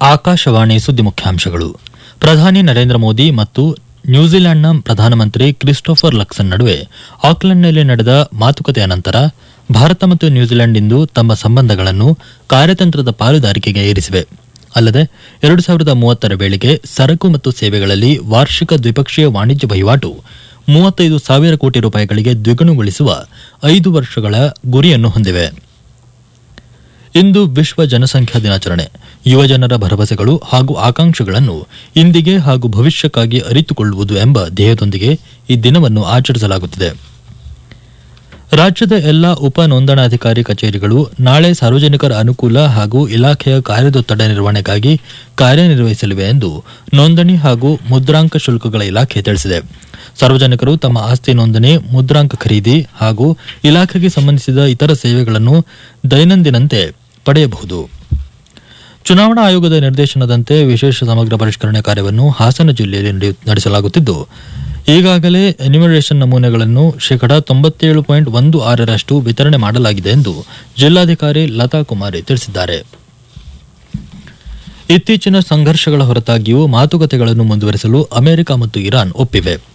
ಆಕಾಶವಾಣಿ ಸುದ್ದಿ ಮುಖ್ಯಾಂಶಗಳು ಪ್ರಧಾನಿ ನರೇಂದ್ರ ಮೋದಿ ಮತ್ತು ನ್ಯೂಜಿಲೆಂಡ್ನ ಪ್ರಧಾನಮಂತ್ರಿ ಕ್ರಿಸ್ಟೋಫರ್ ಲಕ್ಸನ್ ನಡುವೆ ಆಕ್ಲೆಂಡ್ನಲ್ಲಿ ನಡೆದ ಮಾತುಕತೆಯ ನಂತರ ಭಾರತ ಮತ್ತು ನ್ಯೂಜಿಲೆಂಡ್ ಇಂದು ತಮ್ಮ ಸಂಬಂಧಗಳನ್ನು ಕಾರ್ಯತಂತ್ರದ ಪಾಲುದಾರಿಕೆಗೆ ಏರಿಸಿವೆ ಅಲ್ಲದೆ ಎರಡು ಸಾವಿರದ ಮೂವತ್ತರ ವೇಳೆಗೆ ಸರಕು ಮತ್ತು ಸೇವೆಗಳಲ್ಲಿ ವಾರ್ಷಿಕ ದ್ವಿಪಕ್ಷೀಯ ವಾಣಿಜ್ಯ ವಹಿವಾಟು ಮೂವತ್ತೈದು ಸಾವಿರ ಕೋಟಿ ರೂಪಾಯಿಗಳಿಗೆ ದ್ವಿಗುಣಗೊಳಿಸುವ ಐದು ವರ್ಷಗಳ ಗುರಿಯನ್ನು ಹೊಂದಿವೆ ಇಂದು ವಿಶ್ವ ಜನಸಂಖ್ಯಾ ದಿನಾಚರಣೆ ಯುವಜನರ ಭರವಸೆಗಳು ಹಾಗೂ ಆಕಾಂಕ್ಷೆಗಳನ್ನು ಇಂದಿಗೆ ಹಾಗೂ ಭವಿಷ್ಯಕ್ಕಾಗಿ ಅರಿತುಕೊಳ್ಳುವುದು ಎಂಬ ಧ್ಯೇಯದೊಂದಿಗೆ ಈ ದಿನವನ್ನು ಆಚರಿಸಲಾಗುತ್ತಿದೆ ರಾಜ್ಯದ ಎಲ್ಲ ಉಪ ನೋಂದಣಾಧಿಕಾರಿ ಕಚೇರಿಗಳು ನಾಳೆ ಸಾರ್ವಜನಿಕರ ಅನುಕೂಲ ಹಾಗೂ ಇಲಾಖೆಯ ಕಾರ್ಯದೊತ್ತಡ ನಿರ್ವಹಣೆಗಾಗಿ ಕಾರ್ಯನಿರ್ವಹಿಸಲಿವೆ ಎಂದು ನೋಂದಣಿ ಹಾಗೂ ಮುದ್ರಾಂಕ ಶುಲ್ಕಗಳ ಇಲಾಖೆ ತಿಳಿಸಿದೆ ಸಾರ್ವಜನಿಕರು ತಮ್ಮ ಆಸ್ತಿ ನೋಂದಣಿ ಮುದ್ರಾಂಕ ಖರೀದಿ ಹಾಗೂ ಇಲಾಖೆಗೆ ಸಂಬಂಧಿಸಿದ ಇತರ ಸೇವೆಗಳನ್ನು ದೈನಂದಿನಂತೆ ಪಡೆಯಬಹುದು ಚುನಾವಣಾ ಆಯೋಗದ ನಿರ್ದೇಶನದಂತೆ ವಿಶೇಷ ಸಮಗ್ರ ಪರಿಷ್ಕರಣೆ ಕಾರ್ಯವನ್ನು ಹಾಸನ ಜಿಲ್ಲೆಯಲ್ಲಿ ನಡೆಯು- ನಡೆಸಲಾಗುತ್ತಿದ್ದು ಈಗಾಗಲೇ ಎನ್ಯುಮರೇಷನ್ ನಮೂನೆಗಳನ್ನು ಶೇಕಡಾ ತೊಂಬತ್ತೇಳು ಪಾಯಿಂಟ್ ಒಂದು ಆರರಷ್ಟು ವಿತರಣೆ ಮಾಡಲಾಗಿದೆ ಎಂದು ಜಿಲ್ಲಾಧಿಕಾರಿ ಲತಾ ಕುಮಾರಿ ತಿಳಿಸಿದ್ದಾರೆ ಇತ್ತೀಚಿನ ಸಂಘರ್ಷಗಳ ಹೊರತಾಗಿಯೂ ಮಾತುಕತೆಗಳನ್ನು ಮುಂದುವರೆಸಲು ಅಮೆರಿಕ ಮತ್ತು ಇರಾನ್ ಒಪ್ಪಿವೆ